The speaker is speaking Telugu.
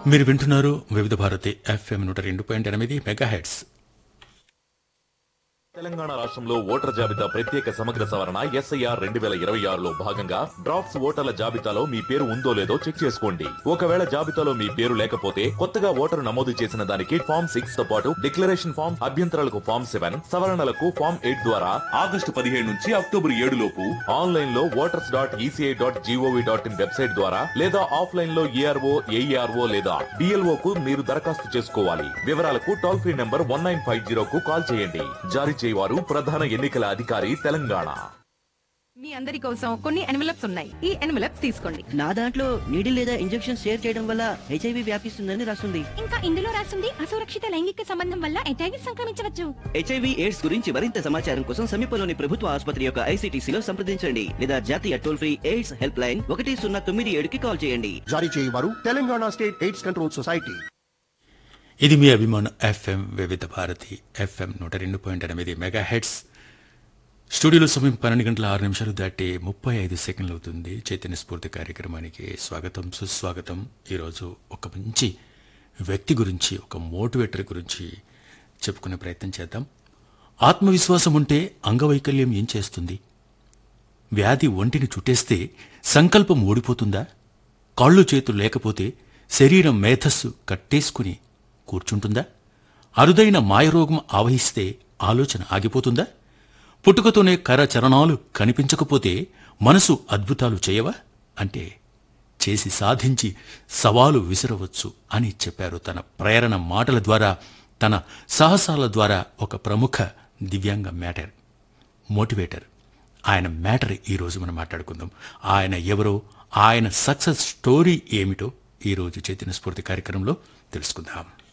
మీరు వింటున్నారు వివిధ భారతి ఎఫ్ఎం నూట రెండు పాయింట్ ఎనిమిది మెగా హెడ్స్ తెలంగాణ రాష్ట్రంలో ఓటర్ జాబితా ప్రత్యేక సమగ్ర సవరణ ఎస్ఐఆర్ రెండు వేల ఇరవై ఆరులో భాగంగా డ్రాఫ్ట్స్ ఓటర్ల జాబితాలో మీ పేరు ఉందో లేదో చెక్ చేసుకోండి ఒకవేళ జాబితాలో మీ పేరు లేకపోతే కొత్తగా ఓటరు నమోదు చేసిన దానికి ఫామ్ సిక్స్ తో పాటు డిక్లరేషన్ ఫామ్ అభ్యంతరాలకు ఫామ్ సెవెన్ సవరణలకు ఫామ్ ఎయిట్ ద్వారా ఆగస్టు పదిహేడు నుంచి అక్టోబర్ ఏడు లోపు ఆన్లైన్ లో voters dot E C I dot G O V dot in website ద్వారా లేదా ఆఫ్లైన్ లో ఏఆర్ఓ ఏఈఆర్ఓ లేదా డిఎల్ఓ కు మీరు దరఖాస్తు చేసుకోవాలి వివరాలకు toll free number one nine five zero కు కాల్ చేయండి జారీ చేయవారు ప్రధాన ఎన్నికల అధికారి తెలంగాణ మీ అందరి కోసం కొన్ని ఎన్వలప్స్ ఉన్నాయి ఈ ఎన్వలప్స్ తీసుకోండి నా దాంట్లో నీడి లేదా ఇంజెక్షన్ షేర్ చేయడం వల్ల హెచ్ఐవి వ్యాపిస్తుందని రాస్తుంది ఇంకా ఇందులో రాసింది అసురక్షిత లైంగిక సంబంధం వల్ల ఎటైవి సంక్రమించవచ్చు హెచ్ఐవి ఎయిడ్స్ గురించి మరింత సమాచారం కోసం సమీపంలోని ప్రభుత్వ ఆసుపత్రి యొక్క ఐసీటీసీలో సంప్రదించండి లేదా జాతీయ toll free AIDS help line ఒకటి సున్నా తొమ్మిది ఏడుకి కాల్ చేయండి జారీ చేయవారు Telangana state AIDS control society ఇది మీ అభిమాన ఎఫ్ఎం వివిధ భారతి ఎఫ్ఎం నూట రెండు పాయింట్ ఎనిమిది మెగా హెడ్స్ స్టూడియోలో సమయం పన్నెండు గంటల ఆరు నిమిషాలు దాటి ముప్పై ఐదు సెకండ్లు అవుతుంది చైతన్య స్ఫూర్తి కార్యక్రమానికి స్వాగతం సుస్వాగతం ఈరోజు ఒక మంచి వ్యక్తి గురించి ఒక మోటివేటర్ గురించి చెప్పుకునే ప్రయత్నం చేద్దాం ఆత్మవిశ్వాసం ఉంటే అంగవైకల్యం ఏం చేస్తుంది వ్యాధి ఒంటిని చుట్టేస్తే సంకల్పం ఓడిపోతుందా కాళ్ళు చేతులు లేకపోతే శరీరం మేధస్సు కట్టేసుకుని కూర్చుంటుందా అరుదైన మాయరోగం ఆవహిస్తే ఆలోచన ఆగిపోతుందా పుట్టుకతోనే కర చరణాలు కనిపించకపోతే మనసు అద్భుతాలు చేయవా అంటే చేసి సాధించి సవాలు విసిరవచ్చు అని చెప్పారు తన ప్రేరణ మాటల ద్వారా తన సాహసాల ద్వారా ఒక ప్రముఖ దివ్యాంగ మ్యాటర్ మోటివేటర్ ఆయన మ్యాటర్ ఈరోజు మనం మాట్లాడుకుందాం ఆయన ఎవరో ఆయన సక్సెస్ స్టోరీ ఏమిటో ఈరోజు చైతన్య స్ఫూర్తి కార్యక్రమంలో తెలుసుకుందాం